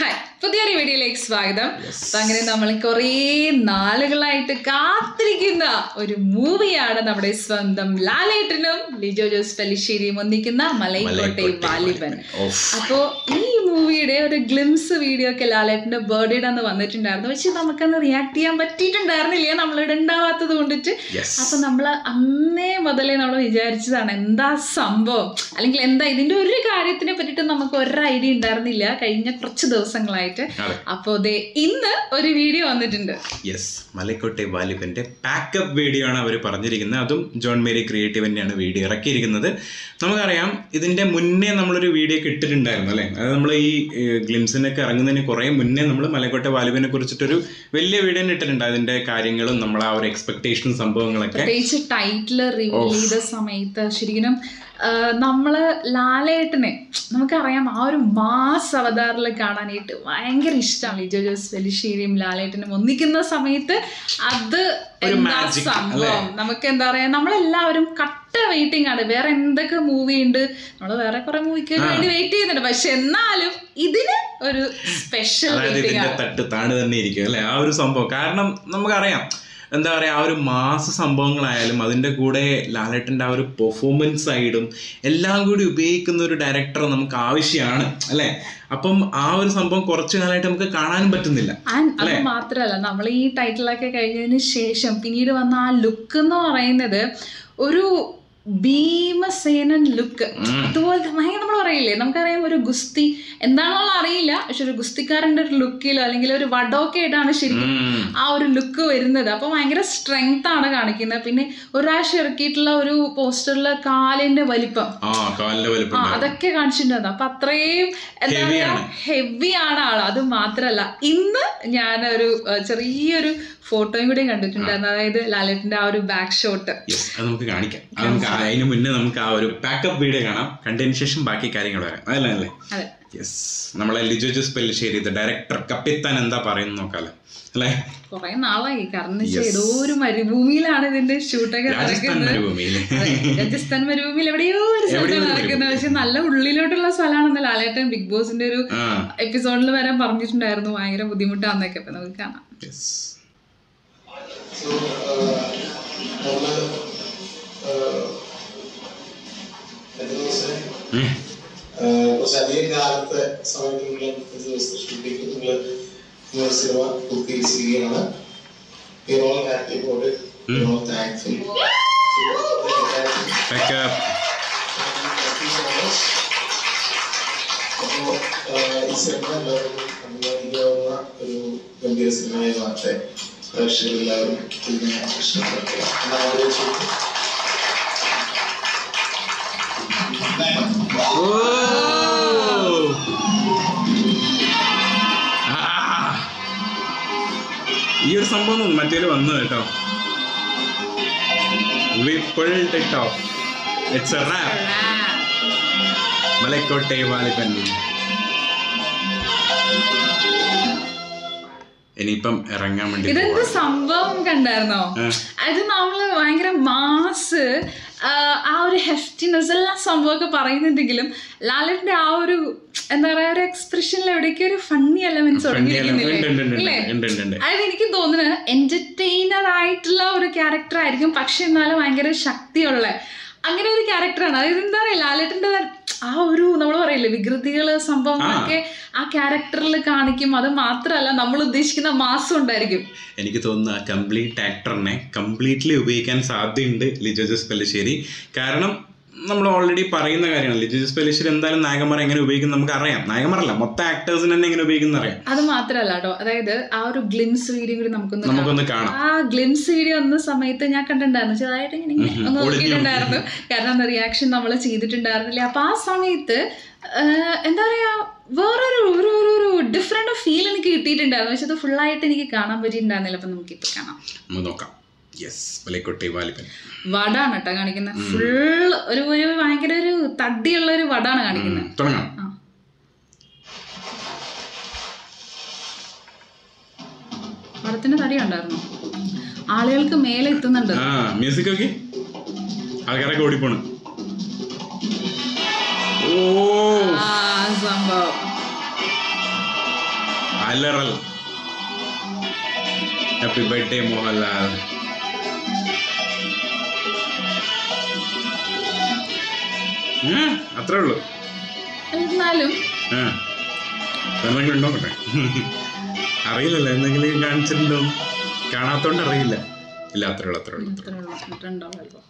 Hi പുതിയൊരു വീഡിയോയിലേക്ക് സ്വാഗതം അപ്പൊ അങ്ങനെ നമ്മൾ കുറേ നാളുകളായിട്ട് കാത്തിരിക്കുന്ന ഒരു മൂവിയാണ് നമ്മുടെ സ്വന്തം ലാലേട്ടനും ലിജോ ജോസ് പല്ലിശ്ശേരിയും ഒന്നിക്കുന്ന മലൈക്കോട്ടെ വാലിബൻ ഓഫ്. അപ്പോ ഈ മൂവിയുടെ ഒരു ഗ്ലിംസ് വീഡിയോ ഒക്കെ ലാലേട്ടന്റെ ബർത്ത്ഡേ അന്ന് വന്നിട്ടുണ്ടായിരുന്നു പക്ഷെ നമുക്കന്ന് റിയാക്ട് ചെയ്യാൻ പറ്റിയിട്ടുണ്ടായിരുന്നില്ല നമ്മളിവിടെ ഉണ്ടാവാത്തത് കൊണ്ടിട്ട് Yes. അപ്പൊ നമ്മള് അന്നേ മുതലേ നമ്മൾ വിചാരിച്ചതാണ് എന്താ സംഭവം അല്ലെങ്കിൽ എന്താ ഇതിന്റെ ഒരു കാര്യത്തിനെ പറ്റിയിട്ട് നമുക്ക് ഒരു ഐഡിയ ഉണ്ടായിരുന്നില്ല കഴിഞ്ഞ കുറച്ച് ദിവസങ്ങളായിട്ട് അതെ. അപ്പോ ദേ ഇന്ന് ഒരു വീഡിയോ വന്നിട്ടുണ്ട് യെസ് മലക്കോട്ടെ വാലിബന്റെ പാക്കപ്പ് വീഡിയോ ആണ് അവർ പറഞ്ഞിരിക്കുന്നത് അതും ജോൺ മേരി ക്രിയേറ്റീവ് തന്നെയാണ് വീഡിയോ ഇറക്കിയിരിക്കുന്നത് നമുക്കറിയാം ഇതിന്റെ മുന്നേ നമ്മളൊരു വീഡിയോ ഒക്കെ ഇട്ടിട്ടുണ്ടായിരുന്നു അല്ലേ അത് നമ്മൾ ഈ ഗ്ലിംസിനൊക്കെ ഇറങ്ങുന്നതിന് കുറേ മുന്നേ നമ്മൾ മലക്കോട്ടെ വാലിബിനെ കുറിച്ചിട്ടൊരു വലിയ വീഡിയോ തന്നെ ഇട്ടിട്ടുണ്ട് അതിന്റെ കാര്യങ്ങളും നമ്മൾ ആ ഒരു എക്സ്പെക്ടേഷൻ സംഭവങ്ങളൊക്കെ പ്രത്യേകിച്ച് ടൈറ്റിൽ റിവീൽ ചെയ്ത സമയത്ത് ശരിക്കും ആ, നമ്മള് ലാലേട്ടനെ നമുക്കറിയാം ആ ഒരു മാസ് അവതാറിൽ കാണാനായിട്ട് ഭയങ്കര ഇഷ്ടമാണ് ലിജോ ജോസ് വെലിശ്ശേരിയും ലാലേട്ടനും ഒന്നിക്കുന്ന സമയത്ത് അത് ഒരു എന്താ magic, സംഭവം നമുക്ക് എന്താ പറയാ നമ്മളെല്ലാവരും കട്ട വെയിറ്റിംഗ് ആണ് വേറെ എന്തൊക്കെ മൂവി ഉണ്ട് നമ്മൾ വേറെ കുറെ മൂവിക്ക് വേണ്ടി വെയിറ്റ് ചെയ്യുന്നുണ്ട് പക്ഷെ എന്നാലും ഇതിന് ഒരു സ്പെഷ്യൽ അതായത് വെയിറ്റിംഗ് ഇതിന്റെ ആണ് തട്ട് താണ് തന്നെ ഇരിക്കും അല്ലെ ആ ഒരു സംഭവം കാരണം നമുക്കറിയാം എന്താ പറയാ ആ ഒരു മാസ സംഭവങ്ങളായാലും അതിന്റെ കൂടെ ലാലേട്ടന്റെ ആ ഒരു പെർഫോമൻസ് സൈഡും എല്ലാം കൂടി ഉപയോഗിക്കുന്ന ഒരു ഡയറക്ടർ നമുക്ക് ആവശ്യമാണ് അല്ലെ അപ്പം ആ ഒരു സംഭവം കുറച്ചു കാലമായിട്ട് നമുക്ക് കാണാനും പറ്റുന്നില്ല ആൻഡ് അത് മാത്രല്ല നമ്മൾ ഈ ടൈറ്റിലൊക്കെ കഴിഞ്ഞതിന് ശേഷം പിന്നീട് വന്ന ആ ലുക്ക് എന്ന് പറയുന്നത് ഒരു ഭീമസേനൻ ലുക്ക് അതുപോലെ ഭയങ്കര നമ്മൾ പറയില്ലേ നമുക്കറിയാം ഒരു ഗുസ്തി എന്താണെന്നുള്ള അറിയില്ല പക്ഷെ ഒരു ഗുസ്തിക്കാരൻ്റെ ഒരു ലുക്കിലോ അല്ലെങ്കിൽ ഒരു വടമൊക്കെ ആയിട്ടാണ് ശരിക്കും ഉം. ആ ഒരു ലുക്ക് വരുന്നത് അപ്പൊ ഭയങ്കര സ്ട്രെങ്ത് ആണ് കാണിക്കുന്നത് പിന്നെ ഒരാഴ്ച ഇറക്കിയിട്ടുള്ള ഒരു പോസ്റ്ററിലെ കാലിന്റെ വലിപ്പം ആ കാലിന്റെ ആ വലുപ്പം അതൊക്കെ കാണിച്ചിട്ടുണ്ടായിരുന്നു അപ്പൊ അത്രയും എന്താ Heavy പറയാ ആണ്. ഹെവി ആണ് ആള് അത് മാത്രല്ല ഇന്ന് ഞാൻ ഒരു ഏഹ്, ചെറിയൊരു ഫോട്ടോയും കൂടി കണ്ടിട്ടുണ്ടായിരുന്നു അതായത് ലാലേട്ടന്റെ ആ ഒരു ബാക്ക് ഷോട്ട് യെസ് അത് നമുക്ക് കാണിക്കാം അത് നമുക്ക് അതിന് മുന്നേ നമുക്ക് ആ ഒരു പാക്കപ്പ് വീഡിയോ കാണാം കണ്ടതിന് ശേഷം ബാക്കി കാര്യങ്ങൾ വരാം അതല്ലേ അല്ലേ അതെ യെസ് നമ്മളെ ലിജോ ജോസ് പെല്ലിശ്ശേരി ഡയറക്ടർ കപ്പിത്താൻ എന്താ പറയുന്നു നോക്കാലോ അല്ലേ കുറെ നാളായി കാരണം എന്ന് വെച്ചാൽ ഏതോ ഒരു മരുഭൂമിയിലാണ് ഇതിന്റെ ഷൂട്ടൊക്കെ രാജസ്ഥാൻ നടക്കുന്നത് മരുഭൂമിയില് അതെ, രാജസ്ഥാൻ മരുഭൂമിയിൽ എവിടെയോ ഒരു സ്ഥലത്ത് നടക്കുന്നത് പക്ഷെ നല്ല ഉള്ളിലോട്ടുള്ള സ്ഥലമാണെന്ന് ലാലേട്ടൻ ബിഗ് ബോസിന്റെ ഒരു ആ എപ്പിസോഡിൽ വരെ പറഞ്ഞിട്ടുണ്ടായിരുന്നു ഭയങ്കര ബുദ്ധിമുട്ടാന്നൊക്കെ അപ്പൊ നമുക്ക് കാണാം യെസ് So, നമ്മള് എത്ര ദിവസം കുറച്ചധികം കാലത്തെ സമയത്തിനുള്ളിൽ ഒരു ദിവസം ഷൂട്ടിംഗ് നിങ്ങൾ നിങ്ങൾ സിനിമ പൂർത്തീകരിച്ചിരിക്കുകയാണ് We are all happy about it. We are all thankful. Packup Thank you so much. അപ്പോ ഈ സിനിമ എല്ലാവർക്കും അഭിമാനിക്കാവുന്ന ഒരു ഗംഭീര സിനിമയായി മാറട്ടെ പ്രേക്ഷകരെല്ലാവരും ഇതിനെ ഇഷ്ടപ്പെടുത്തുക എന്ന് ആഗ്രഹിച്ചുകൊണ്ട് ഈ ഒരു സംഭവം മറ്റേ വന്നു കേട്ടോ We pulled it off. It's a wrap. Malaikottai Vaaliban ഇനിയിപ്പം ഇറങ്ങാൻ വേണ്ടി ഇതെന്ത് പോവാണ്. സംഭവം കണ്ടായിരുന്നോ ആ. അത് നമ്മള് ഭയങ്കര മാസ് ആ ഒരു ഹെഫ്റ്റിനെസ് എല്ലാ സംഭവമൊക്കെ പറയുന്നുണ്ടെങ്കിലും ലാലറ്റിന്റെ ആ ഒരു എന്താ പറയാ ഒരു എക്സ്പ്രഷനിൽ എവിടേക്ക് ഒരു ഫണ്ണി എലമെന്റ്സ് Funny element. ഉണ്ട്, ഉണ്ട്, തുടങ്ങിയിരിക്കുന്നില്ലേ ഉണ്ട്, ഇല്ലേ? ഉണ്ട്, ഉണ്ട്, ഉണ്ട്. അതായത് എനിക്ക് തോന്നുന്നത് എന്റർടൈനർ ആയിട്ടുള്ള ഒരു ക്യാരക്ടർ ആയിരിക്കും പക്ഷെ എന്നാലും ഭയങ്കര ശക്തിയുള്ള അങ്ങനെ ഒരു ക്യാരക്ടറാണ് അതായത് എന്താ പറയാ ലാലേട്ടന്റെ ആ ഒരു നമ്മൾ പറയില്ലേ വികൃതികള് സംഭവങ്ങളൊക്കെ ആ ക്യാരക്ടറിൽ കാണിക്കും അത് മാത്രമല്ല നമ്മൾ ഉദ്ദേശിക്കുന്ന മാസം ഉണ്ടായിരിക്കും എനിക്ക് തോന്നുന്നു ആ കംപ്ലീറ്റ് ആക്ടറിനെ കംപ്ലീറ്റ്ലി ഉപയോഗിക്കാൻ സാധ്യതയുണ്ട് ലിജോ ജോസ് പെല്ലിശ്ശേരി കാരണം നമ്മൾ ഓൾറെഡി പറയുന്ന കാര്യമാണ് ലിജോ ജോസ് പെല്ലിശ്ശേരി എന്തായാലും നായകന്മാർ എങ്ങനെ ഉപയോഗിക്കും നമുക്ക് അറിയാം നായകന്മാരല്ല മൊത്തം ആക്ടേഴ്സിനെ തന്നെ എങ്ങനെ ഉപയോഗിക്കുന്ന അറിയാം അത് മാത്രമല്ല കേട്ടോ അതായത് ആ ഒരു ഗ്ലിംസ് വീഡിയോ കൂടി നമുക്കൊന്ന് കാണാം. നമുക്കൊന്ന് കാണാം ആ ഗ്ലിംസ് വീഡിയോ വന്ന സമയത്ത് ഞാൻ കണ്ടിട്ടുണ്ടായിരുന്നു ചെറുതായിട്ട് ഇങ്ങനെ ഇങ്ങനെ ഒന്ന് നോക്കിയിട്ടുണ്ടായിരുന്നു കാരണം എന്താ റിയാക്ഷൻ നമ്മൾ ചെയ്തിട്ടുണ്ടായിരുന്നില്ല അപ്പൊ ആ സമയത്ത് ആ, എന്താ പറയാ വേറൊരു ഒരു ഒരു ഒരു ഡിഫറെന്റ് ഫീൽ എനിക്ക് കിട്ടിയിട്ടുണ്ടായിരുന്നു പക്ഷെ അത് ഫുള്ളായിട്ട് എനിക്ക് കാണാൻ പറ്റിയിട്ടുണ്ടായിരുന്നില്ല അപ്പൊ നമുക്ക് ഇപ്പൊ കാണാം നമുക്ക് നോക്കാം യെസ് മലക്കോട്ടെ വാലിബൻ വടാണ് കേട്ടോ കാണിക്കുന്നത് ഫുൾ ഒരു ഒരു ഭയങ്കര ഒരു തടിയുള്ള ഒരു വടാണ് കാണിക്കുന്നത് തുടങ്ങാം ആ. വടത്തിന്റെ തടി ഉണ്ടായിരുന്നു ആളുകൾക്ക് മേലെ എത്തുന്നുണ്ട് ആ മ്യൂസിക് നോക്കി ആൾക്കാരൊക്കെ ഓടിപ്പോണ് ഓ ആ സംഭവം അലറൽ ഹാപ്പി ബർത്ത്ഡേ മോഹൻലാൽ ആ, അത്രേ ഉള്ളൂ എന്നാലും ആ എന്തെങ്കിലും ഉണ്ടോട്ടെ അറിയില്ലല്ലോ എന്തെങ്കിലും കാണിച്ചിട്ടുണ്ടോ കാണാത്തോണ്ട് അറിയില്ല ഇല്ല അത്രേ ഉള്ളൂ അത്രേ ഉള്ളൂ അത്രേ ഉള്ളൂ. ഇട്ടുണ്ടാവുമല്ലോ.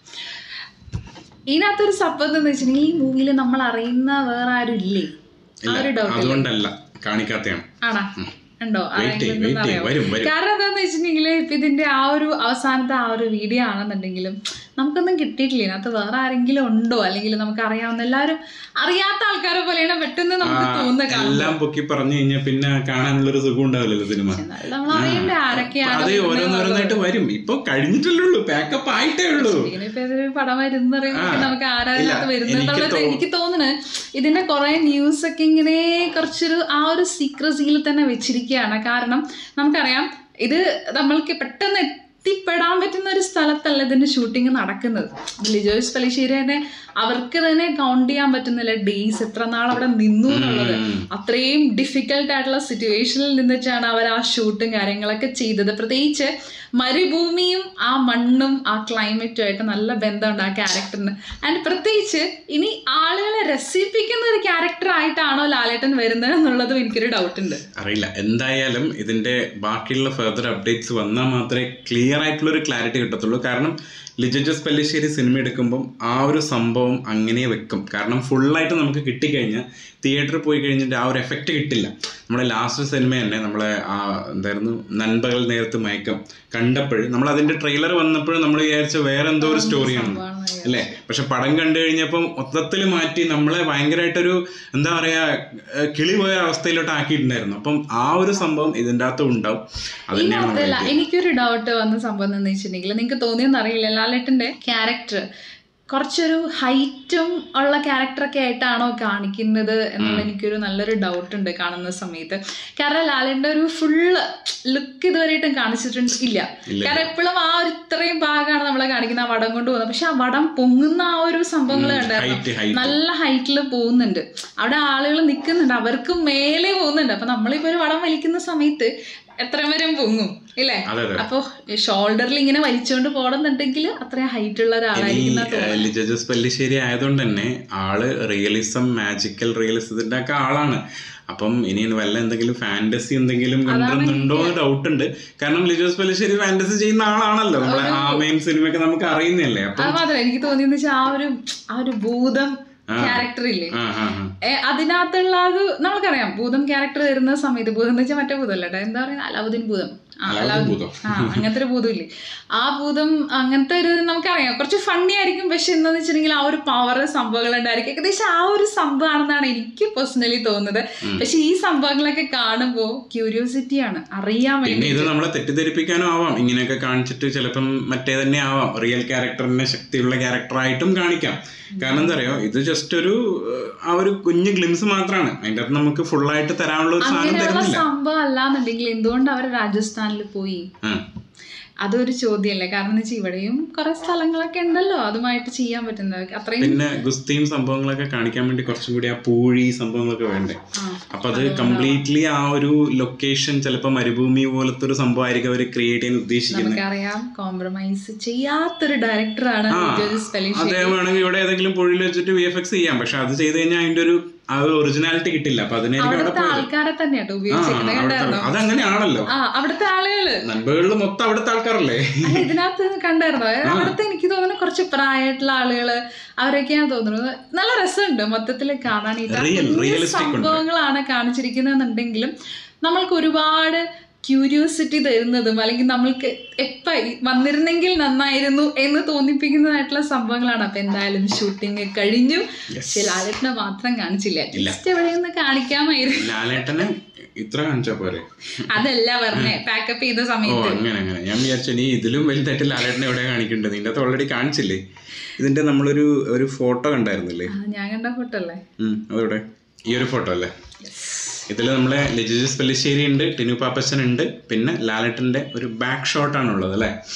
ഇതിനകത്തൊരു സംഭവം എന്താന്ന് വെച്ചിട്ടുണ്ടെങ്കിൽ ഈ മൂവിയിൽ നമ്മൾ അറിയുന്ന വേറെ ആരും ഇല്ലേ ആ ഇല്ല ഒരു ഡൗട്ട് അതുകൊണ്ടല്ല കാണിക്കാത്തയാണ് ആണോ ഉണ്ടോ വെയിറ്റ് ചെയ്യും ആരെങ്കിലും വെയിറ്റ് ചെയ്യും അറിയാമോ? വരും വരും കാരണം എന്താന്ന് വെച്ചിട്ടുണ്ടെങ്കിൽ ഇപ്പൊ ഇതിന്റെ ആ ഒരു അവസാനത്തെ ആ ഒരു വീഡിയോ ആണെന്നുണ്ടെങ്കിലും നമുക്കൊന്നും കിട്ടിയിട്ടില്ല ഇതിനകത്ത് വേറെ ആരെങ്കിലും ഉണ്ടോ അല്ലെങ്കിൽ നമുക്ക് അറിയാവുന്ന എല്ലാവരും അറിയാത്ത ആൾക്കാരെ പോലെയാണ് പെട്ടെന്ന് നമുക്ക് തോന്നുന്ന കാണും എല്ലാം പൊക്കി പറഞ്ഞു കഴിഞ്ഞാൽ പിന്നെ കാണാനുള്ളൊരു സുഖം ഉണ്ടാവില്ലല്ലോ സിനിമ എന്നാലും നമ്മൾ അറിയണ്ടേ ആരൊക്കെയാണ് അത് ഓരോന്നോരോന്നായിട്ട് വരും ഇപ്പൊ കഴിഞ്ഞിട്ടല്ലേ ഉള്ളൂ പാക്കപ്പ് ആയിട്ടേ ഉള്ളൂ ഇങ്ങനെ ഇപ്പൊ ഇതൊരു പടം വരുന്ന പറയുമ്പോൾ നമുക്ക് ആരാധനത്ത് വരുന്നത് എനിക്ക് എന്നുള്ളത് തോ- എനിക്ക് തോന്നുന്നു ഇതിന്റെ കുറെ ന്യൂസ് ഒക്കെ ഇങ്ങനെ കുറച്ചൊരു ആ ഒരു സീക്രസിയിൽ തന്നെ വെച്ചിരിക്കുകയാണ് കാരണം നമുക്കറിയാം ഇത് നമ്മൾക്ക് പെട്ടെന്ന് എത്തിപ്പെടാൻ പറ്റുന്ന ഒരു സ്ഥലത്തല്ല ഇതിന്റെ ഷൂട്ടിംഗ് നടക്കുന്നത് ലിജോയ്സ് പലിശ്ശേരി തന്നെ അവർക്ക് തന്നെ കൗണ്ട് ചെയ്യാൻ പറ്റുന്നില്ല ഡേയ്സ് എത്ര നാൾ അവിടെ നിന്നു എന്നുള്ളത് അത്രയും ഡിഫിക്കൽട്ട് ആയിട്ടുള്ള സിറ്റുവേഷനിൽ നിന്നിട്ടാണ് അവർ ആ ഷൂട്ടും കാര്യങ്ങളൊക്കെ ചെയ്തത് പ്രത്യേകിച്ച് മരുഭൂമിയും ആ മണ്ണും ആ ക്ലൈമറ്റും ആയിട്ട് നല്ല ബന്ധമുണ്ട് ആ ക്യാരക്ടറിന് ആൻഡ് പ്രത്യേകിച്ച് ഇനി ആളുകളെ രസിപ്പിക്കുന്ന ഒരു ക്യാരക്ടർ ആയിട്ടാണോ ലാലേട്ടൻ വരുന്നത് എന്നുള്ളതും എനിക്കൊരു ഡൗട്ട് ഉണ്ട് അറിയില്ല എന്തായാലും ഇതിന്റെ ബാക്കിയുള്ള ഫെർദർ അപ്ഡേറ്റ്സ് വന്നാൽ മാത്രമേ ക്ലിയർ ആയിട്ടുള്ള ഒരു ക്ലാരിറ്റി കിട്ടത്തുള്ളൂ കാരണം ലിജജസ് പല്ലിശ്ശേരി സിനിമ എടുക്കുമ്പം ആ ഒരു സംഭവം അങ്ങനെ വെക്കും കാരണം ഫുള്ളായിട്ട് നമുക്ക് കിട്ടിക്കഴിഞ്ഞാൽ തിയേറ്ററിൽ പോയി കഴിഞ്ഞിട്ട് ആ ഒരു എഫക്റ്റ് കിട്ടില്ല നമ്മുടെ ലാസ്റ്റ് സിനിമ തന്നെ നമ്മളെ ആ എന്തായിരുന്നു നൻപകൽ നേരത്ത് മയക്കം കണ്ടപ്പോൾ നമ്മൾ അതിന്റെ ട്രെയിലർ വന്നപ്പോൾ നമ്മൾ വിചാരിച്ച വേറെ എന്തോ ഒരു സ്റ്റോറിയാണ് അല്ലേ പക്ഷെ പടം കണ്ടു കഴിഞ്ഞപ്പം മൊത്തത്തിൽ മാറ്റി നമ്മളെ ഭയങ്കരമായിട്ടൊരു എന്താ പറയാ ഏഹ് കിളി പോയ അവസ്ഥയിലോട്ട് ആക്കിയിട്ടുണ്ടായിരുന്നു അപ്പം ആ ഒരു സംഭവം ഇതിൻ്റെ അകത്തും ഉണ്ടാവും അത് തന്നെയാണ് നമ്മൾ അതല്ല എനിക്കൊരു ഡൗട്ട് വന്ന സംഭവം എന്താണെന്ന് വെച്ചിട്ടുണ്ടെങ്കിൽ നിങ്ങൾക്ക് തോന്നിയെന്ന് അറിയില്ല ലാലേട്ടന്റെ ക്യാരക്ടർ കുറച്ചൊരു ഹൈറ്റും ഉള്ള ക്യാരക്ടറൊക്കെ ആയിട്ടാണോ കാണിക്കുന്നത് എന്നുള്ള എനിക്കൊരു നല്ലൊരു ഡൗട്ട് ഉണ്ട് കാണുന്ന സമയത്ത് കാരണം ലാലേട്ടൻ്റെ ഒരു ഫുള്ള് ലുക്ക് ഇതുവരെയായിട്ടും കാണിച്ചിട്ടുണ്ട് ഇല്ല കാരണം എപ്പോഴും ആ ഒരു ഇത്രയും ഭാഗമാണ് നമ്മളെ കാണിക്കുന്നത് ആ വടം കൊണ്ട് പോകുന്നത് പക്ഷെ ആ വടം പൊങ്ങുന്ന ആ ഒരു സംഭവങ്ങൾ കണ്ടായിരുന്നു ഹൈറ്റ് ഹൈറ്റ് നല്ല ഹൈറ്റിൽ പോകുന്നുണ്ട് അവിടെ ആളുകൾ നിൽക്കുന്നുണ്ട് അവർക്ക് മേലെ പോകുന്നുണ്ട് അപ്പൊ നമ്മളിപ്പോ ഒരു വടം വലിക്കുന്ന സമയത്ത് എത്ര വരും പൊങ്ങും ഇല്ലേ അതെ അതെ അപ്പൊ ഷോൾഡറിൽ ഇങ്ങനെ വലിച്ചുകൊണ്ട് പോകണമെന്നുണ്ടെങ്കിൽ അത്രയും ഹൈറ്റ് ഉള്ള ഈ ഒരാളായിരിക്കുന്ന ഏഹ്, ലിജജസ് പല്ലിശ്ശേരി ആയതുകൊണ്ട് തന്നെ ആള് റിയലിസം മാജിക്കൽ റിയലിസത്തിന്റെ ഒക്കെ ആളാണ് അപ്പം ഇനി വല്ല എന്തെങ്കിലും ഫാന്റസി എന്തെങ്കിലും കൊണ്ടുവരുന്നുണ്ടോ എന്ന് ഡൗട്ട് ഉണ്ട് കാരണം ലിജോസ് പല്ലിശ്ശേരി ഫാന്റസി ചെയ്യുന്ന ആളാണല്ലോ നമ്മളെ ആ മെയിൻ സിനിമയൊക്കെ നമുക്ക് അറിയുന്നല്ലേ അപ്പം അത് മാത്രമല്ല എനിക്ക് തോന്നിയെന്ന് വെച്ചാൽ ആ ഒരു ആ ഒരു ഭൂതം ക്യാരക്ടർ ഇല്ലേ ആ ആ ആ ഏ, അതിനകത്തുള്ള അത് നമുക്കറിയാം ഭൂതം ക്യാരക്ടർ വരുന്ന സമയത്ത് ഭൂതം എന്ന് വെച്ചാൽ മറ്റേ ഭൂതമല്ല കേട്ടോ എന്താ പറയുക അലാവുദ്ദീൻ ഭൂതം ആ, അലാവുദ്ദീൻ അലാവുദ്ദീൻ. ഭൂതം. ആ അങ്ങനത്തെ ഒരു ഭൂതം ഇല്ലേ ആ ഭൂതം അങ്ങനത്തെ ഒരു നമുക്കറിയാം കുറച്ച് ഫണ്ണി ആയിരിക്കും പക്ഷെ എന്താന്ന് വെച്ചിട്ടുണ്ടെങ്കിൽ ആ ഒരു പവർ സംഭവങ്ങൾ ഉണ്ടായിരിക്കും ഏകദേശം ആ ഒരു സംഭവമാണെന്നാണ് എനിക്ക് പേഴ്സണലി തോന്നുന്നത് പക്ഷെ ഈ സംഭവങ്ങളൊക്കെ കാണുമ്പോൾ ക്യൂരിയോസിറ്റിയാണ് അറിയാൻ പിന്നെ വേണ്ടി ഇത് നമ്മളെ തെറ്റിദ്ധരിപ്പിക്കാനും ആവാം ഇങ്ങനെയൊക്കെ കാണിച്ചിട്ട് ചിലപ്പം മറ്റേ തന്നെ ആവാം റിയൽ ക്യാരക്ടറിനെ ശക്തിയുള്ള ക്യാരക്ടറായിട്ടും കാണിക്കാം കാരണം എന്താ പറയുക ഇത് ജസ്റ്റ് ഒരു ഏഹ്, ആ ഒരു കുഞ്ഞു ഗ്ലിംസ് മാത്രമാണ് അതിൻ്റെ അകത്ത് നമുക്ക് ഫുള്ളായിട്ട് തരാനുള്ള ഒരു സാധനം അങ്ങനെയുള്ള തരുന്നില്ല സംഭവം അല്ലാന്നുണ്ടെങ്കിൽ എന്തുകൊണ്ട് അവർ രാജസ്ഥാനിൽ പോയി ആ. അതൊരു ചോദ്യമല്ലേ കാരണം എന്ന് വെച്ചാൽ ഇവിടെയും കുറെ സ്ഥലങ്ങളൊക്കെ ഉണ്ടല്ലോ അതുമായിട്ട് ചെയ്യാൻ പറ്റുന്നത് അത്രയും പിന്നെ ഗുസ്തിയും സംഭവങ്ങളൊക്കെ കാണിക്കാൻ വേണ്ടി കുറച്ചും കൂടി ആ പൂഴി സംഭവങ്ങളൊക്കെ വേണ്ടേ അപ്പൊ അത് കംപ്ലീറ്റ്ലി ആ ഒരു ലൊക്കേഷൻ ചിലപ്പോൾ മരുഭൂമി പോലത്തെ ഒരു സംഭവമായിരിക്കും അവർ ക്രിയേറ്റ് ചെയ്യാൻ ഉദ്ദേശിക്കുന്നത് നമുക്കറിയാം കോംപ്രമൈസ് ചെയ്യാത്തൊരു ഡയറക്ടറാണ് സ്പെല്ലിംഗ് അദ്ദേഹം വേണമെങ്കിൽ ഇവിടെ ഏതെങ്കിലും പുഴയിൽ വെച്ചിട്ട് വി എഫ് എക്സ് ചെയ്യാം പക്ഷെ അത് ചെയ്ത് കഴിഞ്ഞാൽ അതിന്റെ ഒരു ആ ഒരു ഒറിജിനാലിറ്റി കിട്ടില്ല അപ്പൊ അതിനായിരിക്കും അവിടെ അവിടുത്തെ പോയത് ആൾക്കാരെ തന്നെയാട്ടോ ആ ഉപയോഗിച്ചിരിക്കുന്നത് അവിടുത്തെ കണ്ടായിരുന്നോ അതങ്ങനെയാണല്ലോ ആ അവിടുത്തെ ആളുകള് നൻപകളിൽ മൊത്തം അവിടുത്തെ ആൾക്കാരല്ലേ അല്ല, ഇതിനകത്ത് കണ്ടായിരുന്നോ അതായത് അവിടുത്തെ എനിക്ക് തോന്നുന്നു കുറച്ച് പ്രായമായിട്ടുള്ള ആളുകള് അവരൊക്കെയാണ് തോന്നുന്നത് നല്ല രസമുണ്ട് മൊത്തത്തിൽ കാണാൻ ഇത് Real, കുഞ്ഞു realistic ഉണ്ട്. സംഭവങ്ങളാണ് കാണിച്ചിരിക്കുന്നതെന്നുണ്ടെങ്കിലും നമ്മൾക്ക് ഒരുപാട് ക്യൂരിയോസിറ്റി തരുന്നതും അല്ലെങ്കിൽ നമ്മൾക്ക് എപ്പ വന്നിരുന്നെങ്കിൽ നന്നായിരുന്നു എന്ന് തോന്നിപ്പിക്കുന്നതായിട്ടുള്ള സംഭവങ്ങളാണ് അപ്പൊ എന്തായാലും ഷൂട്ടിംഗ് കഴിഞ്ഞു പക്ഷെ ലാലേട്ടനെ മാത്രം കാണിച്ചില്ല ജസ്റ്റ് എവിടെയൊന്ന് കാണിക്കാമായിരുന്നു ലാലേട്ടനെ ഇത്ര കാണിച്ചാ പോരെ അതല്ല പറഞ്ഞേ പാക്കപ്പ് ചെയ്ത ഓ സമയത്ത് അങ്ങനെ അങ്ങനെ ഞാൻ വിചാരിച്ചു നീ ഇതിലും വലുതായിട്ട് ലാലേട്ടനെ എവിടെ കാണിക്കേണ്ടത് ഇതിന്റെ അകത്ത് ഓൾറെഡി കാണിച്ചില്ലേ ഇതിന്റെ നമ്മളൊരു ഒരു ഫോട്ടോ കണ്ടായിരുന്നില്ലേ ആ, ഞാൻ കണ്ട ഫോട്ടോ അല്ലേ ഉം, അതെവിടെ ഈ ഒരു ഫോട്ടോ അല്ലേ ഇതിൽ നമ്മളെ ലജിജസ് പല്ലിശ്ശേരി ഉണ്ട് ടിനു പാപ്പച്ചൻ ഉണ്ട് പിന്നെ ലാലേട്ടൻ്റെ ഒരു ബാക്ക് ഷോട്ടാണ് ഉള്ളത് അല്ലേ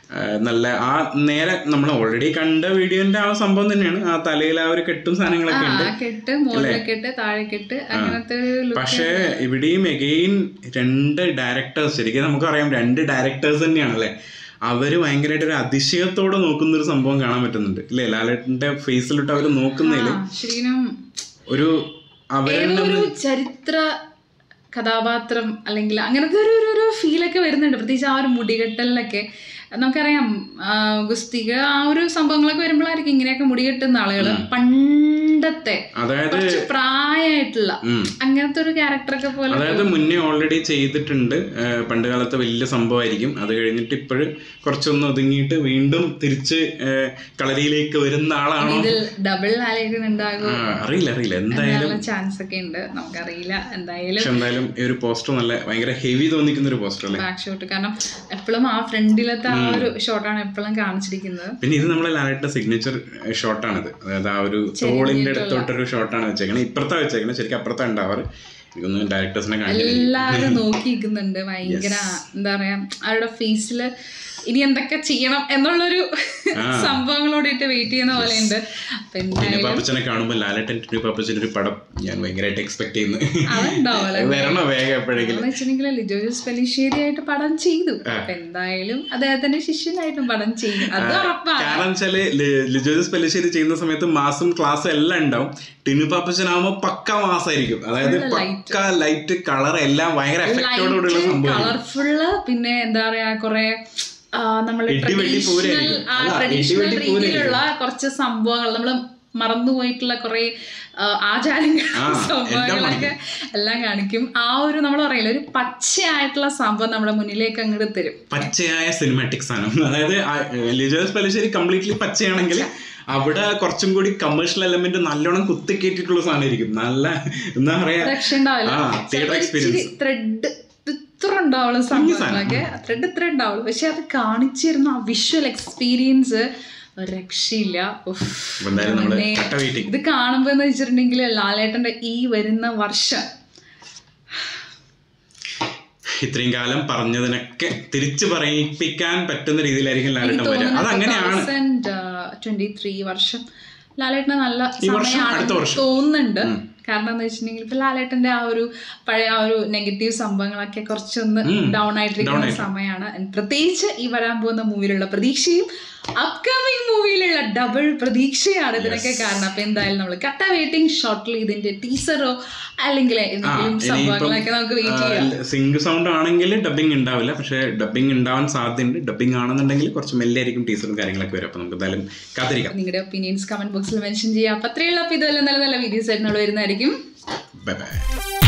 ആ, നല്ല ആ നേരെ നമ്മൾ ഓൾറെഡി കണ്ട വീഡിയോന്റെ ആ സംഭവം തന്നെയാണ് ആ തലയിൽ ആ ഒരു കെട്ടും സാധനങ്ങളൊക്കെ ഉണ്ട് ആ കെട്ട് മുകളിലൊക്കെ ഇട്ട് താഴെക്കെട്ട് അങ്ങനത്തെ ഒരു look പക്ഷേ ഇവിടെയും എഗെയിൻ രണ്ട് ഡയറക്ടേഴ്സ് ശരിക്കും നമുക്കറിയാം രണ്ട് ഡയറക്ടേഴ്സ് തന്നെയാണ് അല്ലേ അവര് ഭയങ്കരമായിട്ട് ഒരു അതിശയത്തോടെ നോക്കുന്ന ഒരു സംഭവം കാണാൻ പറ്റുന്നുണ്ട് ഇല്ലേ ലാലേട്ടന്റെ ഫേസിലിട്ട് അവർ നോക്കുന്നതിൽ ആ, ശരിക്കും ഒരു അവരെ ഏതോ ഒരു ചരിത്ര കഥാപാത്രം അല്ലെങ്കിൽ അങ്ങനത്തെ ഒരു ഒരു ഒരു ഫീലൊക്കെ വരുന്നുണ്ട് പ്രത്യേകിച്ച് ആ ഒരു മുടികെട്ടലിലൊക്കെ നമുക്കറിയാം ആ, ഗുസ്തിക ആ ഒരു സംഭവങ്ങളൊക്കെ വരുമ്പോഴായിരിക്കും ഇങ്ങനെയൊക്കെ മുടികെട്ടുന്ന ആളുകൾ പണ്ടത്തെ അതായത് കുറച്ച് പ്രായമായിട്ടുള്ള ഉം. അങ്ങനത്തെ ഒരു ക്യാരക്ടറൊക്കെ പോലെ അതായത് മുന്നേ ഓൾറെഡി ചെയ്തിട്ടുണ്ട് ആ, പണ്ട് കാലത്തെ വലിയ സംഭവമായിരിക്കും അത് കഴിഞ്ഞിട്ട് ഇപ്പോഴ് കുറച്ചൊന്ന് ഒതുങ്ങിയിട്ട് വീണ്ടും തിരിച്ച് ആ, കളരിയിലേക്ക് വരുന്ന ആളാണോ ഇതിൽ ഡബിൾ ആലേഖൻ ഉണ്ടാകും ആ, അറിയില്ല അറിയില്ല എന്തായാലും ചാൻസ് ഒക്കെ ഉണ്ട് നമുക്കറിയില്ല എന്തായാലും പക്ഷെ എന്തായാലും ഈ ഒരു പോസ്റ്റർ നല്ല ഭയങ്കര ഹെവി തോന്നിക്കുന്ന ഒരു പോസ്റ്റർ അല്ലേ ബാക്ക് ഷോട്ട് കാരണം എപ്പോഴും ആ ഫ്രണ്ടിലത്തെ ആ ഒരു ഷോട്ടാണ് എപ്പോഴും കാണിച്ചിരിക്കുന്നത് പിന്നെ ഇത് നമ്മളെ ലാലേട്ട സിഗ്നേച്ചർ ഷോട്ടാണിത് അതായത് ആ ഒരു തോളിന്റെ അടുത്തോട്ടൊരു ഷോട്ടാണ് വെച്ചേക്കണത് ഇപ്പുറത്താ വെച്ചേക്കണത് ശരിക്കും അപ്പുറത്താ ഉണ്ടാവാറ് എനിക്കൊന്നും ഡയറക്ടേഴ്സിനെ കാണിച്ചില്ല എല്ലാവരും നോക്കി നിൽക്കുന്നുണ്ട് ഭയങ്കര എന്താ പറയാ അവരുടെ ഫേസിൽ ഇനി എന്തൊക്കെ ചെയ്യണം എന്നുള്ളൊരു സംഭവങ്ങളോടിട്ട് വെയിറ്റ് ചെയ്യുന്ന പോലെ ഉണ്ട് അപ്പൊ എന്തായാലും ടിനു പാപ്പച്ചനെ കാണുമ്പോൾ ലാലേട്ടൻ ടിനു പാപ്പച്ചൻ്റെ ഒരു പടം ഞാൻ ഭയങ്കരമായിട്ട് എക്സ്പെക്ട് ചെയ്യുന്നു അതുണ്ടാവല്ലോ വരണോ വേഗം എപ്പോഴെങ്കിലും എന്ന് വെച്ചിട്ടുണ്ടെങ്കിൽ ലിജോ ജോസ് പെലിശ്ശേരി ആയിട്ട് പടം ചെയ്തു അപ്പൊ എന്തായാലും അദ്ദേഹത്തിന്റെ ശിഷ്യനായിട്ടും പടം ചെയ്യും അത് ഉറപ്പാണ് കാരണം വെച്ചാല് ലി- ലിജോജസ് പെല്ലശ്ശേരി ചെയ്യുന്ന സമയത്ത് മാസം ക്ലാസ് എല്ലാം ഉണ്ടാവും ടിനു പാപ്പച്ചനാകുമ്പോൾ പക്ക മാസമായിരിക്കും അതായത് പക്ക ലൈറ്റ് കളർ എല്ലാം ഭയങ്കര എഫക്റ്റോടുകൂടിയുള്ള സംഭവം കളർഫുള്ള് പിന്നെ എന്താ പറയാ കൊറേ നമ്മൾ ഇടി വെട്ടി ട്രഡീഷണൽ പോരായിരിക്കും. ആ അല്ല, ട്രഡീഷണൽ ഇടി വെട്ടി രീതിയിലുള്ള കുറച്ച് സംഭവങ്ങൾ നമ്മൾ മറന്നുപോയിട്ടുള്ള കുറെ ആചാരങ്ങൾ ആ, സംഭവങ്ങളൊക്കെ എല്ലാം കാണിക്കും ആ ഒരു നമ്മൾ പറയില്ല ഒരു പച്ചയായിട്ടുള്ള സംഭവം നമ്മുടെ മുന്നിലേക്ക് അങ്ങോട്ട് തരും പച്ചയായ സിനിമാറ്റിക് സാധനം അതായത് ആ- ലിജോസ് പെല്ലശ്ശേരി കംപ്ലീറ്റ്ലി പച്ചയാണെങ്കിൽ അവിടെ കുറച്ചും കൂടി കമേഴ്ഷ്യൽ എലമെന്റ് നല്ലോണം കുത്തിക്കേറ്റിട്ടുള്ള സാധനമായിരിക്കും നല്ല എന്താ പറയാ രക്ഷ ഉണ്ടാവില്ല ആ theatre experience. ത്രെഡ് ഇത്ര ഉണ്ടാവുള്ള സംഭവങ്ങളൊക്കെ ത്രെഡ് ഇത്ര ഉണ്ടാവുള്ളൂ പക്ഷെ അത് കാണിച്ചിരുന്ന ആ വിഷ്വൽ എക്സ്പീരിയൻസ് രക്ഷയില്ല ഉഫ്. അപ്പൊ എന്തായാലും നമ്മള് മോനെ. കട്ട വെയിറ്റിംഗ് ഇത് കാണുമ്പോ എന്ന് വെച്ചിട്ടുണ്ടെങ്കിൽ ലാലേട്ടന്റെ ഈ വരുന്ന വർഷം ഇത്രയും കാലം പറഞ്ഞതിനൊക്കെ തിരിച്ചു പറയിപ്പിക്കാൻ പറ്റുന്ന രീതിയിലായിരിക്കും ലാലേട്ടൻ വരിക അതങ്ങനെയാണ് ട്വന്റി ത്രീ വർഷം ലാലേട്ടന് നല്ല ഈ വർഷം, അടുത്ത സമയമാണെന്ന് വർഷം. തോന്നുന്നുണ്ട് കാരണം എന്താ വെച്ചിട്ടുണ്ടെങ്കിൽ ഇപ്പൊ ലാലേട്ടന്റെ ആ ഒരു പഴയ ആ ഒരു നെഗറ്റീവ് സംഭവങ്ങളൊക്കെ കുറച്ചൊന്ന് ഡൗൺ ആയിട്ടിരിക്കുന്ന സമയമാണ് പ്രത്യേകിച്ച് ഈ വരാൻ പോകുന്ന മൂവിയിലുള്ള പ്രതീക്ഷയും അപ്കമിങ് മൂവിയിലുള്ള ഡബിൾ പ്രതീക്ഷയാണ് ഇതിനൊക്കെ കാരണം അപ്പൊ എന്തായാലും നമ്മൾ കട്ട വെയിറ്റിംഗ് ഷോർട്ടിൽ ഇതിന്റെ ടീസറോ അല്ലെങ്കിൽ എന്തെങ്കിലും സംഭവങ്ങളൊക്കെ നമുക്ക് വെയിറ്റ് ചെയ്യാം സിംഗ് സൗണ്ട് ആണെങ്കിൽ ഡബിങ് ഉണ്ടാവില്ല പക്ഷെ ഡബിങ് ഉണ്ടാവാൻ സാധ്യതയുണ്ട് ഡബിങ് ആണെന്നുണ്ടെങ്കിൽ കുറച്ച് മെല്ലെ ആയിരിക്കും ടീസറും കാര്യങ്ങളൊക്കെ വരും അപ്പൊ നമുക്ക് എന്തായാലും കാത്തിരിക്കാം നിങ്ങളുടെ ഒപ്പീനിയൻസ് കമന്റ് ബോക്സിൽ മെൻഷൻ ചെയ്യാം അപ്പൊ അത്രയുള്ള അപ്പൊ ഇതുപോലെ നല്ല നല്ല വീഡിയോസ് ആയിട്ട് നമ്മൾ വരുന്നതായിരിക്കും ബൈ ബൈ